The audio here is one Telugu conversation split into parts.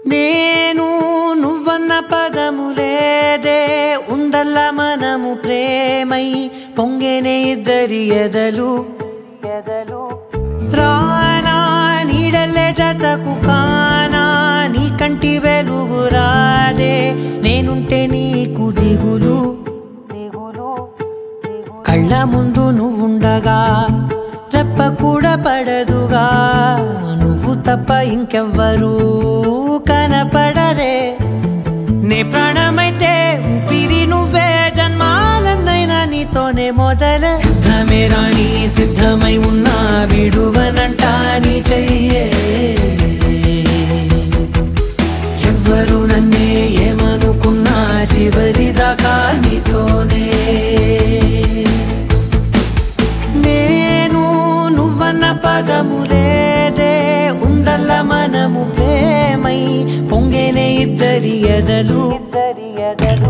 నేను నువ్వన్న పదము లేదే ఉందల్ల మనము ప్రేమై పొంగెనే ఇద్దరి ఎదలు ఎదలు రానా నీడల్లే జతకు కానా నీ కంటి వెలుగు రాదే నేనుంటే నీకు దిగులు దిగులు కళ్ళ ముందు నువ్వుండగా రెప్ప కూడా పడదుగా నువ్వు తప్ప ఇంకెవ్వరూ కనపడరే నే ప్రాణమైతే ఊపిరి నువ్వే జన్మాలన్నైనా నీతోనే మొదల సిద్ధమే రాని సిద్ధమై ఉన్నా విడువనంట నీ చెయ్యే ఎవ్వరు నన్నే ఏమనుకున్నా చివరి దాకా నీతోనే నేను నువ్వన్న పదము లేదే ఉందల్ల మనము ప్రేమై పొంగెనే ఇద్దరి ఎదలు ఇద్దరి ఎదలు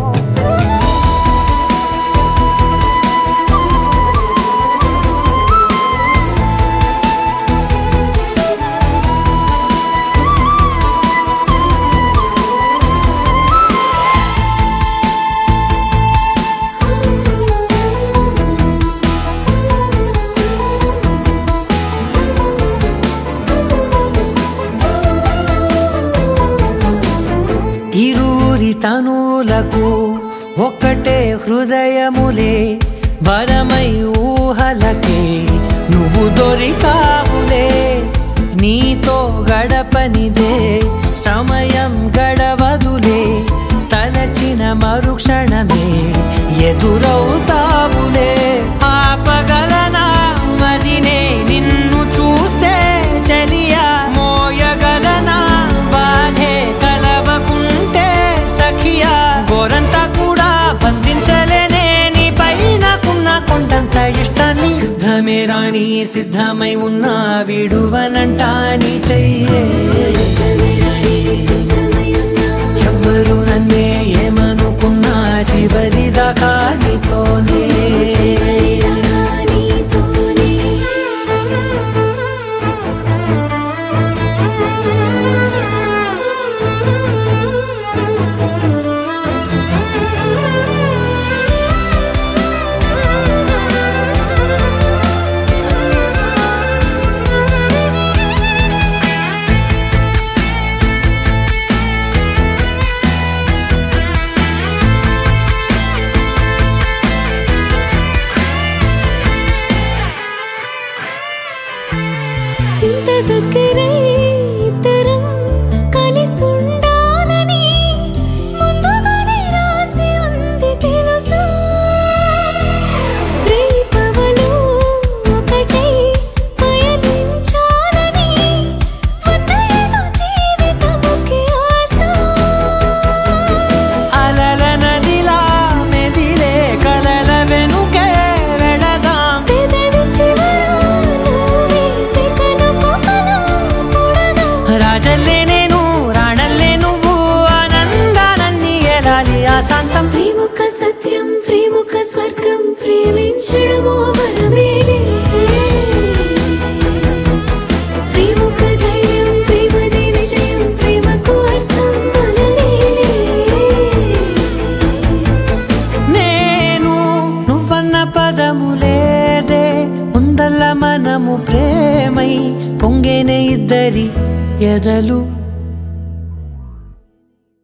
ఇరువురి తనువులకు ఒక్కటే హృదయములే వరమై ఊహలకే నువ్వు దొరికావులే నీతో గడపనిదే సమయం గడవదులే తలచిన మరుక్షణమే ఎదురవుతావులే ఆపగలనా మదినే నిన్ను చూస్తే చలియా మోయగలనా బాధే కలవకుంటే సఖియా గోరంతా కూడా బంధించలేనే నీ పైనకున్న కొండంత ఇష్టాన్ని యుద్ధమే రాని సిద్ధమై ఉన్నా విడువనంట నీ చెయ్యే ఎవ్వరు నన్నే ఏమనుకున్నా చివరి దాకా నీతోనే ఇంత దగ్గరై ఇద్దరం కలిసుండాలని ముందుగానే రాసి ఉంది తెలుసా రేపవలు ఒకటై పయనించాలని వందేళ్ళ జీవితముకి ఆశ అలల నదిలా మెదిలే కలల వెనుకే వెళదాం పెదవి చివర నువ్వేసి కనుకొకలా పొడదా రాజల్లే నేను రాణల్లే నువ్వు ఆనందానన్ని ఎలాలి ఆశాంతం ప్రేముక సత్యం ప్రేముక స్వర్గం ప్రేమించడమో వరమేలే ప్రేముక ధైర్యం ప్రేమది విజయం ప్రేమకు అర్థం మనలేలే నేను నువ్వన్న పదము లేదే ఉందల్ల మనము ప్రేమై పొంగెనే ఇద్దరి ఎదలు